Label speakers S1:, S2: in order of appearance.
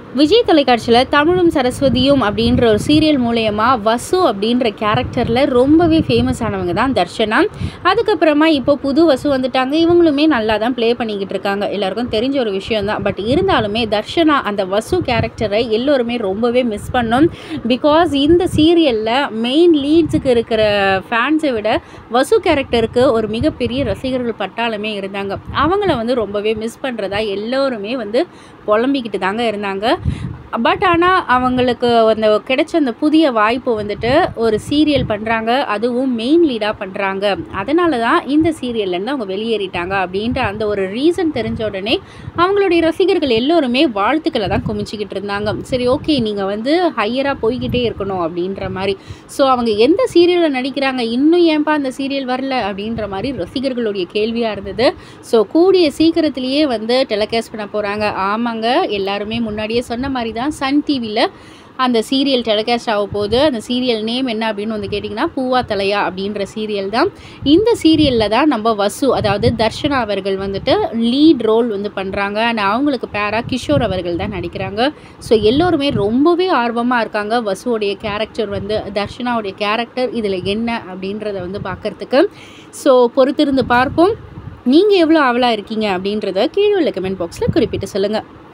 S1: விஜய் தொலைக்காட்சியில் தமிழும் சரஸ்வதியும் அப்படின்ற ஒரு சீரியல் மூலயமா வசு அப்படின்ற கேரக்டரில் ரொம்பவே ஃபேமஸ் ஆனவங்க தான் தர்ஷனா அதுக்கப்புறமா இப்போ புது வசு வந்துட்டாங்க இவங்களுமே நல்லா தான் ப்ளே பண்ணிக்கிட்டு இருக்காங்க எல்லாருக்கும் தெரிஞ்ச ஒரு விஷயம் தான் பட் இருந்தாலுமே தர்ஷனா அந்த வசு கேரக்டரை எல்லோருமே ரொம்பவே மிஸ் பண்ணோம் பிகாஸ் இந்த சீரியலில் மெயின் லீட்ஸுக்கு இருக்கிற ஃபேன்ஸை விட வசு கேரக்டருக்கு ஒரு மிகப்பெரிய ரசிகர்கள் பட்டாளமே இருந்தாங்க அவங்கள வந்து ரொம்பவே மிஸ் பண்ணுறதா எல்லோருமே வந்து புலம்பிக்கிட்டு தாங்க இருந்தாங்க பட் ஆனால் அவங்களுக்கு அந்த கிடைச்ச அந்த புதிய வாய்ப்பு வந்துட்டு ஒரு சீரியல் பண்ணுறாங்க அதுவும் மெயின் லீடாக பண்ணுறாங்க அதனால தான் இந்த சீரியல்லேருந்து அவங்க வெளியேறிட்டாங்க அப்படின்ற அந்த ஒரு ரீசன் தெரிஞ்ச உடனே அவங்களுடைய ரசிகர்கள் எல்லோருமே வாழ்த்துக்களை தான் குமிச்சிக்கிட்டு இருந்தாங்க சரி ஓகே நீங்கள் வந்து ஹையராக போய்கிட்டே இருக்கணும் அப்படின்ற மாதிரி ஸோ அவங்க எந்த சீரியலில் நடிக்கிறாங்க இன்னும் ஏன்பா அந்த சீரியல் வரல அப்படின்ற மாதிரி ரசிகர்களுடைய கேள்வியாக இருந்தது ஸோ கூடிய சீக்கிரத்திலேயே வந்து டெலிகாஸ்ட் பண்ண போகிறாங்க ஆமாங்க எல்லாருமே முன்னாடியே சொன்ன மாதிரி தான் சன் டிவியில் அந்த சீரியல் டெலிகாஸ்ட் ஆக போகுது அந்த சீரியல் நேம் என்ன அப்படின்னு வந்து கேட்டிங்கன்னா பூவா தலையா அப்படின்ற சீரியல் தான் இந்த சீரியலில் தான் நம்ம வசு அதாவது தர்ஷனா அவர்கள் வந்துட்டு லீட் ரோல் வந்து பண்ணுறாங்க அண்ட் அவங்களுக்கு பேரா கிஷோர் அவர்கள் தான் நடிக்கிறாங்க ஸோ எல்லோருமே ரொம்பவே ஆர்வமாக இருக்காங்க வசுவோடைய கேரக்டர் வந்து தர்ஷனாவுடைய கேரக்டர் இதில் என்ன அப்படின்றத வந்து பார்க்குறதுக்கு ஸோ பொறுத்திருந்து பார்ப்போம் நீங்கள் எவ்வளோ ஆவலாக இருக்கீங்க அப்படின்றத கீழே உள்ள கமெண்ட் பாக்ஸில் குறிப்பிட்டு சொல்லுங்கள்